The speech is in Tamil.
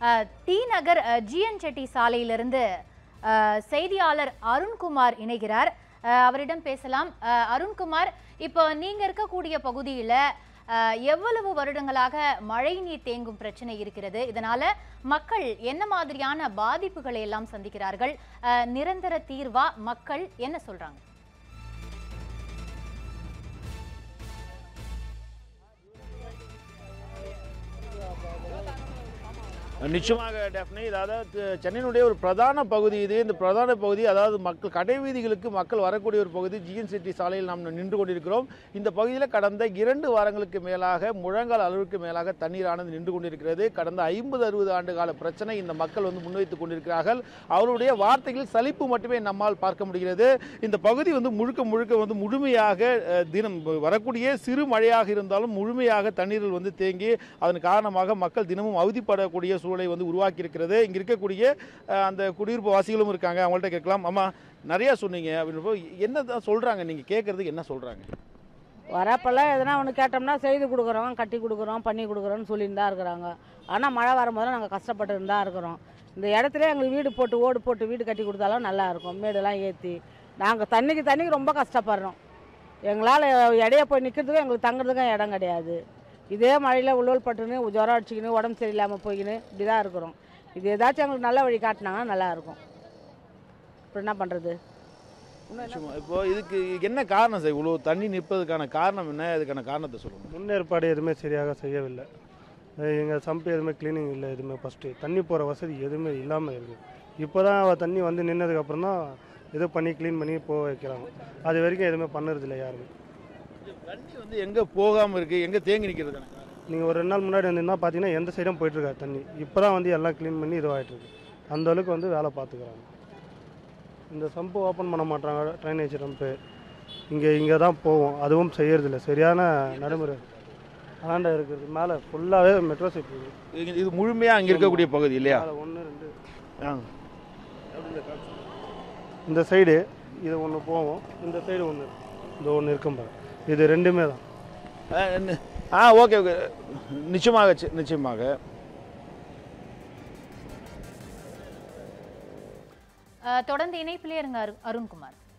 அஹ், டி நகர் ஜிஎன் செட்டி சாலையிலிருந்து அஹ், செய்தியாளர் அருண்குமார் இணைகிறார் அஹ், அவரிடம் பேசலாம் அஹ், அருண்குமார் இப்போ நீங்க இருக்கக்கூடிய பகுதியில அஹ், எவ்வளவு வருடங்களாக மழை நீர் தேங்கும் பிரச்சனை இருக்கிறது இதனால மக்கள் என்ன மாதிரியான பாதிப்புகளை எல்லாம் சந்திக்கிறார்கள் அஹ், நிரந்தர தீர்வா மக்கள் என்ன சொல்றாங்க நிச்சயமாக டெஃபினி அதாவது சென்னையினுடைய ஒரு பிரதான பகுதி இது இந்த பிரதான பகுதி அதாவது மக்கள் கடை வீதிகளுக்கு மக்கள் வரக்கூடிய ஒரு பகுதி ஜிஎன் சிட்டி சாலையில் நாம் நின்று கொண்டிருக்கிறோம் இந்த பகுதியில் கடந்த இரண்டு வாரங்களுக்கு மேலாக முழங்கால் அளவுக்கு மேலாக தண்ணீரானது நின்று கொண்டிருக்கிறது கடந்த ஐம்பது அறுபது ஆண்டு கால பிரச்சனை இந்த மக்கள் வந்து முன்வைத்துக் கொண்டிருக்கிறார்கள் அவருடைய வார்த்தைகளில் சலிப்பு மட்டுமே நம்மால் பார்க்க முடிகிறது இந்த பகுதி வந்து முழுக்க முழுக்க வந்து முழுமையாக அஹ், தினம் வரக்கூடிய சிறு மழையாக இருந்தாலும் முழுமையாக தண்ணீரில் வந்து தேங்கி அதன் காரணமாக மக்கள் தினமும் அவதிப்படக்கூடிய சூழலை வந்து உருவாக்கி இருக்கிறது இங்க இருக்கக்கூடிய அஹ், அந்த குடியிருப்பு வாசிகளும் இருக்காங்க அவங்கள்ட்ட கேட்கலாம் அம்மா நிறைய சொன்னீங்க அப்படின்றப்போ என்ன தான் சொல்றாங்க நீங்க கேட்கறதுக்கு என்ன சொல்றாங்க வரப்பெல்லாம் எதனா ஒன்று கேட்டோம்னா செய்து கொடுக்குறோம் கட்டி கொடுக்குறோம் பண்ணி கொடுக்குறோன்னு சொல்லிட்டு தான் இருக்கிறாங்க ஆனால் மழை வரும்போது நாங்கள் கஷ்டப்பட்டு தான் இருக்கிறோம் இந்த இடத்துல எங்களுக்கு வீடு போட்டு ஓடு போட்டு வீடு கட்டி கொடுத்தாலும் நல்லா இருக்கும் மேடெல்லாம் ஏற்றி நாங்கள் தண்ணிக்கு தண்ணிக்கு ரொம்ப கஷ்டப்படுறோம் எங்களால் இடைய போய் நிற்கிறதுக்கும் எங்களுக்கு தங்குறதுக்கும் இடம் கிடையாது இதே மழையில் உழல் பட்டுன்னு ஜுரம் அடிச்சுக்கின்னு உடம்பு சரியில்லாமல் போய்க்கின்னு இப்படி தான் இருக்கிறோம் இது ஏதாச்சும் எங்களுக்கு நல்ல வழி காட்டினாங்கன்னா நல்லாயிருக்கும் இப்போ என்ன பண்ணுறது சும்மா இப்போ இதுக்கு என்ன காரணம் சார் இவ்வளோ தண்ணி நிற்பதுக்கான காரணம் என்ன அதுக்கான காரணத்தை சொல்லுங்க முன்னேற்பாடு எதுவுமே சரியாக செய்யவில்லை எங்கள் சம்பு எதுவுமே க்ளீனிங் இல்லை எதுவுமே ஃபஸ்ட்டு தண்ணி போகிற வசதி எதுவுமே இல்லாமல் இருக்குது இப்போ தான் தண்ணி வந்து நின்னதுக்கப்புறம் தான் ஏதோ பண்ணி க்ளீன் பண்ணி போக வைக்கிறாங்க அது வரைக்கும் எதுவுமே பண்ணுறதில்ல யாருமே தண்ணி வந்து எங்க போகாம இருக்கு எங்க தேங்கி நிற்கிறதுக்கான காரணம் நீங்கள் ஒரு ரெண்டு நாள் முன்னாடி வந்தீங்கன்னா பார்த்தீங்கன்னா எந்த சைடும் போயிட்டுருக்காரு தண்ணி இப்போ தான் வந்து எல்லாம் க்ளீன் பண்ணி இதுவாகிட்டு இருக்கு அந்த அளவுக்கு வந்து வேலை பார்த்துக்கிறாங்க இந்த சம்பு ஓப்பன் பண்ண மாட்டாங்க ட்ரைனேஜ் ரம்பு இங்கே இங்கே தான் போவோம் அதுவும் செய்யறதில்ல சரியான நடைமுறை அதாண்ட இருக்குது மேலே ஃபுல்லாகவே மெட்ரோ சிட்டி இருக்குது இது- இது முழுமையா அங்க இருக்கக்கூடிய பகுதி இல்லையா மேலே ஒன்று ரெண்டு ஆ. இந்த சைடு இது ஒன்று போவோம் இந்த சைடு ஒன்று இந்த ஒன்று இருக்கும் பாரு இது ரெண்டுமே தான் ஆ, என்ன- ஆ ஓகே ஓகே நிச்சயமாக சி- நிச்சயமாக அஹ், தொடர்ந்து இணைப்பிலே இருங்க அரு- அருண்குமார்